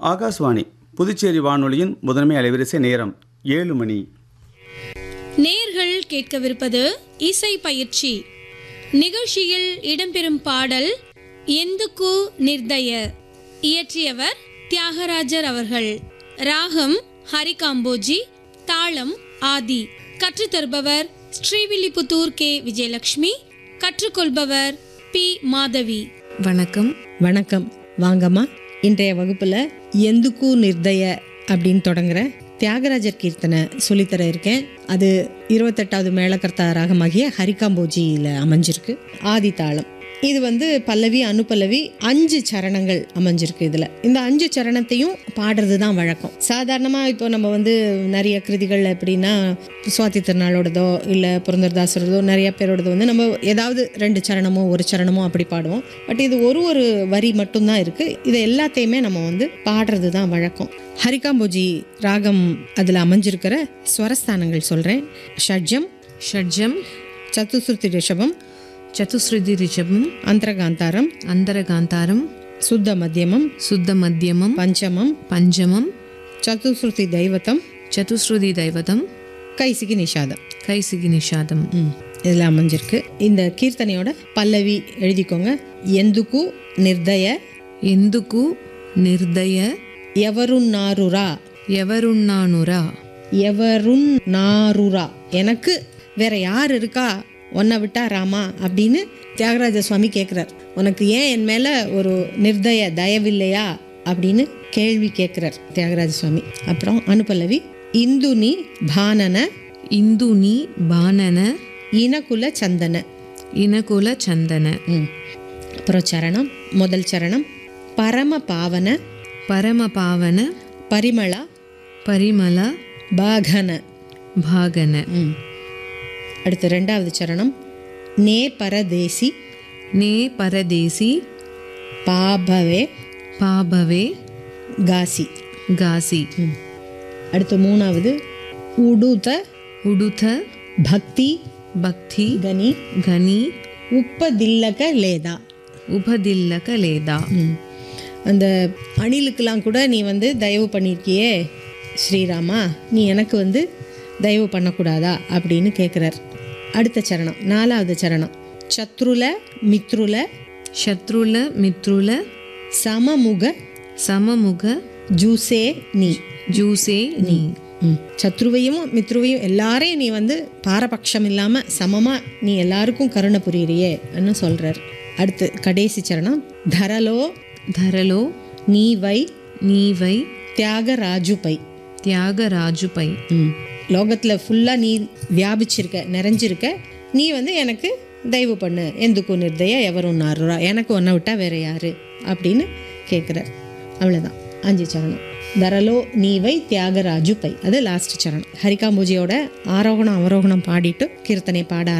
ஆகாஷ்வாணி புதுச்சேரி வானொலியின் முதன்மை அலைவரிசை நேரம் ஏழு மணி நேர்கள் கேட்கவிருப்பது இசை பயிற்சி நிகழ்ச்சியில் இடம்பெறும் பாடல் எந்துக்கு நிர்தய இயற்றியவர் தியாகராஜர் அவர்கள் ராகம் ஹரிகாம்போஜி தாளம் ஆதி கற்றுத்தருபவர் ஸ்ரீவில்லிபுத்தூர் கே விஜயலட்சுமி கற்றுக்கொள்பவர் பி மாதவி வணக்கம் வணக்கம் வாங்கம்மா இன்றைய வகுப்புல எந்துக்கு நிர்தய அப்படின்னு தொடங்குற தியாகராஜர் கீர்த்தனை சொல்லித்தர இருக்கேன் அது இருபத்தெட்டாவது மேளகர்த்தா ராகமாகிய ஹரிகாம்போஜியில் அமைஞ்சிருக்கு ஆதி தாளம் இது வந்து பல்லவி அனுபல்லவி அஞ்சு சரணங்கள் அமைஞ்சிருக்கு இதில் இந்த அஞ்சு சரணத்தையும் பாடுறது தான் வழக்கம் சாதாரணமாக இப்போ நம்ம வந்து நிறைய கிருதிகள் எப்படின்னா சுவாதி திருநாளோடதோ இல்லை புரந்தரதாசரோடதோ நிறைய பேரோடதோ வந்து நம்ம ஏதாவது ரெண்டு சரணமோ ஒரு சரணமோ அப்படி பாடுவோம் பட் இது ஒரு ஒரு வரி மட்டும்தான் இருக்குது இதை எல்லாத்தையுமே நம்ம வந்து பாடுறது தான் வழக்கம் ஹரிகாம்போஜி ராகம் அதில் அமைஞ்சிருக்கிற ஸ்வரஸ்தானங்கள் சொல்கிறேன் ஷட்ஜம் ஷட்ஜம் சத்துஸ்ருதி ரிஷபம் చతుశ్రుతి రిషభం அந்தரகாந்தாரம் అంతరగాంతారం சுத்த மத்தியமம் శుద్ధ మధ్యమం பஞ்சமம் పంచమం சத்துஸ்ருதி தெய்வத்தம் చతుశ్రుతి దైవతం கைசிகி நிஷாதம் కైసిగి నిషాదం ம் இதில் அமைஞ்சிருக்கு இந்த கீர்த்தனையோட பல்லவி எழுதிக்கோங்க எந்துக்கு நிர்தய ఎందుకు నిర్దయ எவருன்னாருரா ఎవరున్నానురా எவருன் நாருரா எனக்கு வேற யார் இருக்கா உன்னை விட்டா ராமா அப்படின்னு தியாகராஜ சுவாமி கேட்குறார் உனக்கு ஏன் என் மேலே ஒரு நிர்தய தயவில்லையா அப்படின்னு கேள்வி கேட்குறார் தியாகராஜ சுவாமி அப்புறம் அனுபல்லவி இந்துனி பானன ఇందుని బాణన இனகுல சந்தன ఇనకుల చందన ம் அப்புறம் சரணம் முதல் சரணம் பரம பாவன పరమ పావన பரிமளா పరిమళ பாகன భాగన ம் அடுத்து ரெண்டாவது சரணம் நே பரதேசி నే పరదేశి பாபவே పాభవే காசி గాసి ம். அடுத்து மூணாவது உடுத ఉడుత பக்தி భక్తి கனி గని உப்பதில்லக லேதா ఉపదిల్లక లేదా ம். அந்த அணிலுக்கெல்லாம் கூட நீ வந்து தயவு பண்ணியிருக்கியே ஸ்ரீராமா நீ எனக்கு வந்து தயவு பண்ணக்கூடாதா அப்படின்னு கேட்குறார் அடுத்த சரணம் நாலாவது சரணம் சத்ருல மித்ருல శత్రుల మిత్రుల சமமுக సమముగ ஜூசே நீ జూసే నీ ம். சத்ருவையும் மித்ருவையும் எல்லாரையும் நீ வந்து பாரபட்சம் இல்லாமல் சமமாக நீ எல்லாருக்கும் கருணை புரியுறியே ன்னு சொல்கிறார் அடுத்து கடைசி சரணம் தரலோ ధరలో நீ வை నీవై தியாகராஜுபை త్యాగరాజుపై ம் லோகத்தில் ஃபுல்லாக நீ வியாபிச்சிருக்க நிறைஞ்சிருக்க நீ வந்து எனக்கு தயவு பண்ணு எந்துக்கும் நிர்தய எவரும் நாருரா எனக்கு ஒன்றை விட்டா வேற யாரு அப்படின்னு கேட்குறார் அவ்வளோதான் அஞ்சு சரணம் தரலோ நீவை தியாகராஜு பை அது லாஸ்ட் சரணம் ஹரிகாம்பூஜியோட ஆரோகணம் அவரோகணம் பாடிட்டு கீர்த்தனை பாட